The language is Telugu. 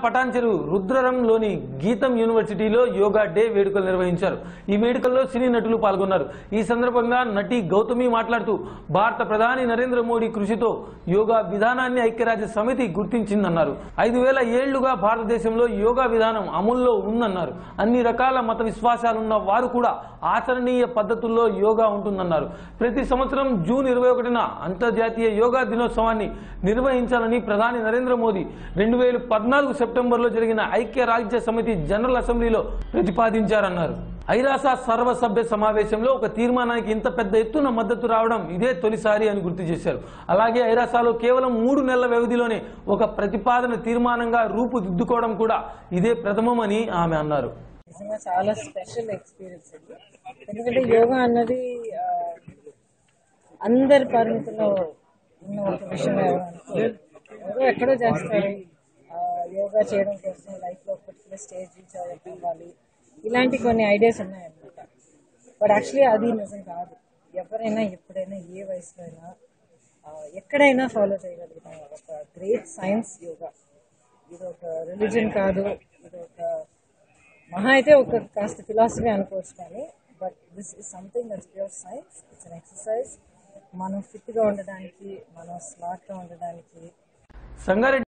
పటాన్చెరు రుద్రరంలోని గీతం యూనివర్సిటీలో యోగా డే వేడుకలు నిర్వహించారు ఈ వేడుకల్లో సినీ నటులు పాల్గొన్నారు ఈ సందర్భంగా నటి గౌతమి మాట్లాడుతూ భారత ప్రధాని నరేంద్ర మోడీ కృషితో యోగా విధానాన్ని ఐక్యరాజ్య సమితి గుర్తించిందన్నారు ఐదు వేల ఏళ్లుగా భారతదేశంలో యోగా విధానం అమల్లో ఉందన్నారు అన్ని రకాల మత విశ్వాసాలున్న వారు కూడా ఆచరణీయ పద్ధతుల్లో యోగా ఉంటుందన్నారు ప్రతి సంవత్సరం జూన్ ఇరవై ఒకటిన అంతర్జాతీయ యోగా దినోత్సవాన్ని నిర్వహించాలని ప్రధాని నరేంద్ర మోదీ రెండు వేల పద్నాలుగు సెప్టెంబర్లో జరిగిన ఐక్య రాజ్య సమితి జనరల్ అసెంబ్లీలో ప్రతిపాదించారన్నారు ఐరాస సర్వసభ్య సమావేశంలో ఒక తీర్మానానికి ఇంత పెద్ద ఎత్తున మద్దతు రావడం ఇదే తొలిసారి అని గుర్తు చేశారు అలాగే ఐరాసాలో కేవలం మూడు నెలల వ్యవధిలోనే ఒక ప్రతిపాదన తీర్మానంగా రూపుదిద్దుకోవడం కూడా ఇదే ప్రథమమని ఆమె అన్నారు నిజంగా చాలా స్పెషల్ ఎక్స్పీరియన్స్ ఇది ఎందుకంటే యోగా అన్నది ఆ, అందరి పరిమితిలో ఉన్న ఒక విషయం ఎవరు అనుకోరు. ఎవరో ఎక్కడో చేస్తారు ఆ, యోగా చేయడం కోసం లైఫ్ లో పర్టికులర్ స్టేజ్ రీచ్ అవ్వాలి ఇలాంటి కొన్ని ఐడియాస్ ఉన్నాయన్నమాట బట్ యాక్చువల్లీ అది నిజం కాదు ఎవరైనా ఎప్పుడైనా ఏ వయసులో అయినా ఆ, ఎక్కడైనా ఫాలో చేయగలుగుతాం ఒక గ్రేట్ సైన్స్ యోగా ఇది ఒక రిలీజన్ కాదు ఇది ఒక మహా అయితే ఒక కాస్త ఫిలాసఫీ అనుకోవచ్చు కానీ but this is something that's pure science it's an exercise మనం ఫిట్ గా ఉండడానికి మనం స్మార్ట్ గా ఉండడానికి సంగారెడ్డి